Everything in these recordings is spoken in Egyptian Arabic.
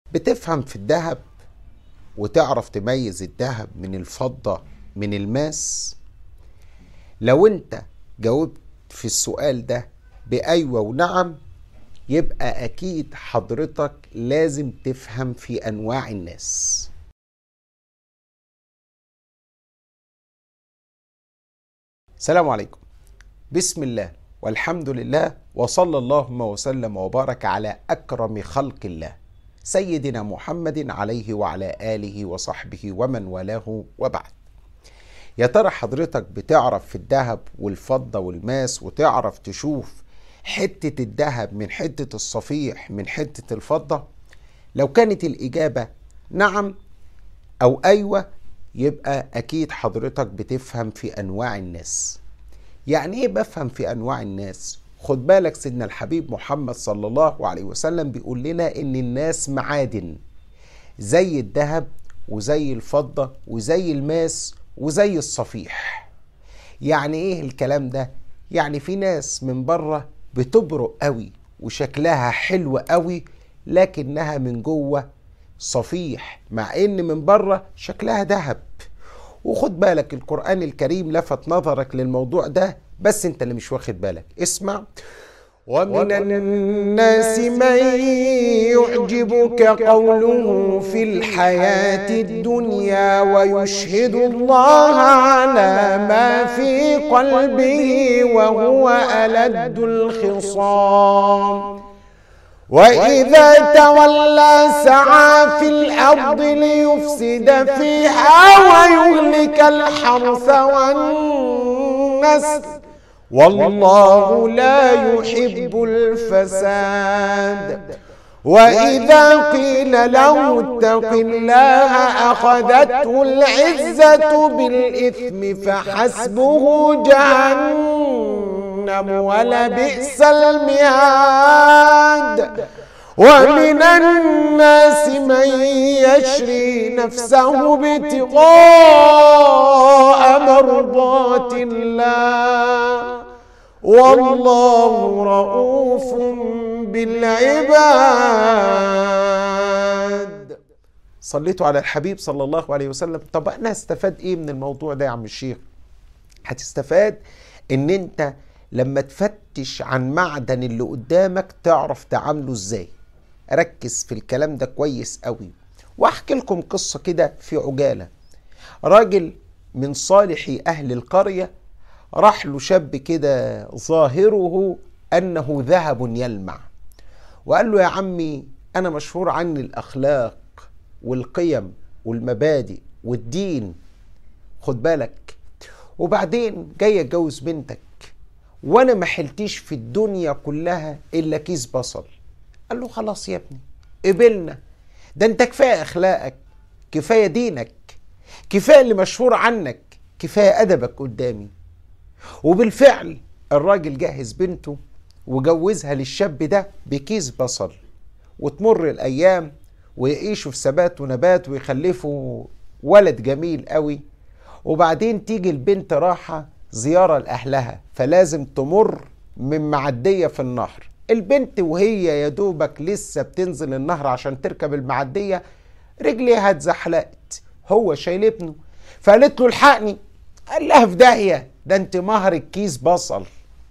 بتفهم في الذهب وتعرف تميز الذهب من الفضة من الماس لو انت جاوبت في السؤال ده بأيوة ونعم يبقى أكيد حضرتك لازم تفهم في أنواع الناس السلام عليكم بسم الله والحمد لله وصلى اللهم وسلم وبارك على أكرم خلق الله سيدنا محمد عليه وعلى آله وصحبه ومن والاه وبعد يا ترى حضرتك بتعرف في الذهب والفضة والماس وتعرف تشوف حتة الذهب من حتة الصفيح من حتة الفضة لو كانت الإجابة نعم أو أيوة يبقى أكيد حضرتك بتفهم في أنواع الناس يعني إيه بفهم في أنواع الناس خد بالك سيدنا الحبيب محمد صلى الله عليه وسلم بيقول لنا إن الناس معادن زي الذهب وزي الفضة وزي الماس وزي الصفيح يعني ايه الكلام ده يعني في ناس من بره بتبرق قوي وشكلها حلو قوي لكنها من جوه صفيح مع ان من بره شكلها ذهب وخد بالك القرآن الكريم لفت نظرك للموضوع ده بس انت اللي مش واخد بالك اسمع ومن الناس من يعجبك قوله في الحياة الدنيا ويشهد الله على ما في قلبه وهو ألد الخصام وإذا تولى سعى في الأرض ليفسد فيها ويهلك الحرث والنسل والله لا يحب الفساد وإذا قيل له اتق الله أخذته العزة بالإثم فحسبه جهنم ولبئس المهاد ومن الناس من يشري نفسه ابتغاء مرضات الله والله رؤوف بالعباد صليتوا على الحبيب صلى الله عليه وسلم طب انا هستفاد ايه من الموضوع ده يا عم الشيخ هتستفاد ان انت لما تفتش عن معدن اللي قدامك تعرف تعامله ازاي ركز في الكلام ده كويس قوي واحكي لكم قصة كده في عجالة راجل من صالح اهل القرية راح له شاب كده ظاهره انه ذهب يلمع وقال له يا عمي انا مشهور عني الاخلاق والقيم والمبادئ والدين خد بالك وبعدين جاي اتجوز بنتك وانا ما حلتيش في الدنيا كلها الا كيس بصل قال له خلاص يا ابني قبلنا ده انت كفايه اخلاقك كفايه دينك كفايه اللي مشهور عنك كفايه ادبك قدامي وبالفعل الراجل جهز بنته وجوزها للشاب ده بكيس بصل وتمر الايام ويعيشوا في ثبات ونبات ويخلفوا ولد جميل قوي وبعدين تيجي البنت راحة زيارة لأهلها فلازم تمر من معدية في النهر البنت وهي يا دوبك لسه بتنزل النهر عشان تركب المعدية رجليها اتزحلقت هو شايل ابنه فقالت له الحقني قال لها في داهية ده انت مهر الكيس بصل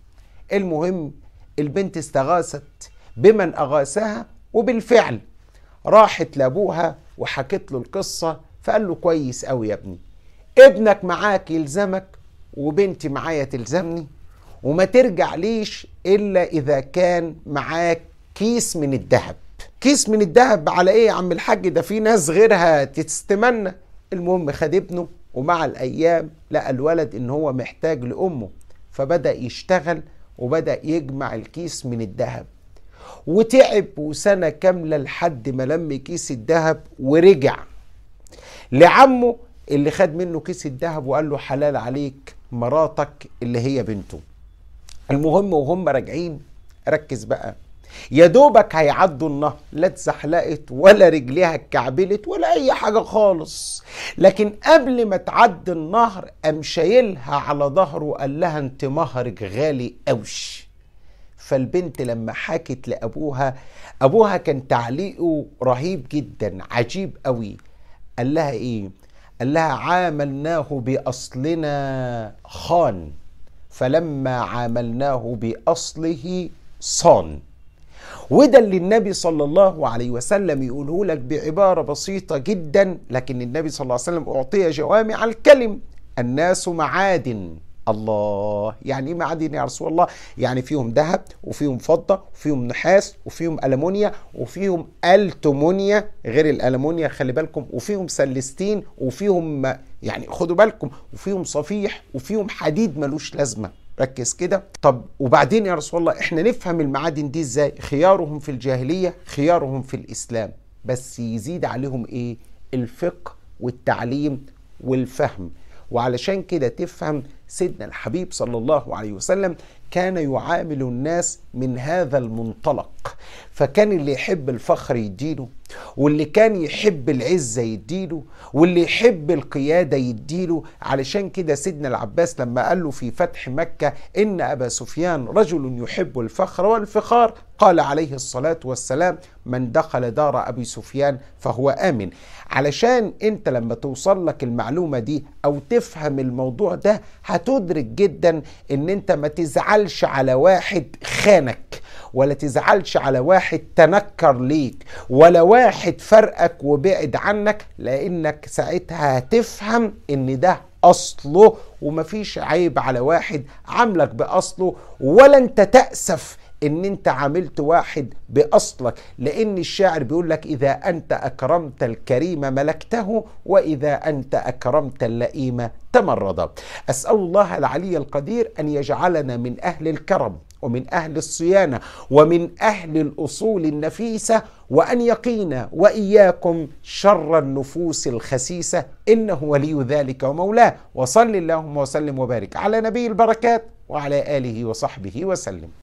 المهم البنت استغاثت بمن أغاثها وبالفعل راحت لأبوها وحكت له القصة فقال له كويس أوي يا ابني ابنك معاك يلزمك وبنتي معايا تلزمني وما ترجع ليش إلا إذا كان معاك كيس من الذهب كيس من الذهب على ايه يا عم الحاج ده في ناس غيرها تستمنى المهم خد ابنه ومع الايام لقى الولد ان هو محتاج لامه فبدا يشتغل وبدا يجمع الكيس من الذهب وتعب وسنه كامله لحد ما لم كيس الذهب ورجع لعمه اللي خد منه كيس الذهب وقال له حلال عليك مراتك اللي هي بنته المهم وهم راجعين ركز بقى يا دوبك هيعدوا النهر لا اتزحلقت ولا رجليها اتكعبلت ولا اي حاجه خالص لكن قبل ما تعدي النهر قام شايلها على ظهره وقال لها انت مهرك غالي قوش فالبنت لما حكت لأبوها أبوها كان تعليقه رهيب جدا عجيب قوي قال لها إيه قال لها عاملناه بأصلنا خان فلما عاملناه بأصله صان وده اللي النبي صلى الله عليه وسلم يقوله لك بعبارة بسيطة جدا لكن النبي صلى الله عليه وسلم أعطي جوامع الكلم الناس معادن الله يعني ايه معادن يا رسول الله يعني فيهم ذهب وفيهم فضه وفيهم نحاس وفيهم المونيا وفيهم التومونيا غير الالمونيا خلي بالكم وفيهم سلستين وفيهم يعني خدوا بالكم وفيهم صفيح وفيهم حديد ملوش لازمه ركز كده طب وبعدين يا رسول الله احنا نفهم المعادن دي ازاي خيارهم في الجاهليه خيارهم في الاسلام بس يزيد عليهم ايه الفقه والتعليم والفهم وعلشان كده تفهم سيدنا الحبيب صلى الله عليه وسلم كان يعامل الناس من هذا المنطلق فكان اللي يحب الفخر يديله واللي كان يحب العزة يديله واللي يحب القيادة يديله علشان كده سيدنا العباس لما قال له في فتح مكة إن أبا سفيان رجل يحب الفخر والفخار قال عليه الصلاة والسلام من دخل دار أبي سفيان فهو آمن علشان أنت لما توصل لك المعلومة دي أو تفهم الموضوع ده هتدرك جدا أن أنت ما تزعلش على واحد خانك ولا تزعلش على واحد تنكر ليك ولا واحد فرقك وبعد عنك لانك ساعتها هتفهم ان ده اصله ومفيش عيب على واحد عاملك باصله ولا انت تأسف ان انت عاملت واحد باصلك لان الشاعر بيقول لك اذا انت اكرمت الكريم ملكته واذا انت اكرمت اللئيم تمرد اسال الله العلي القدير ان يجعلنا من اهل الكرم ومن اهل الصيانه ومن اهل الاصول النفيسه وان يقينا واياكم شر النفوس الخسيسه انه ولي ذلك ومولاه وصل اللهم وسلم وبارك على نبي البركات وعلى اله وصحبه وسلم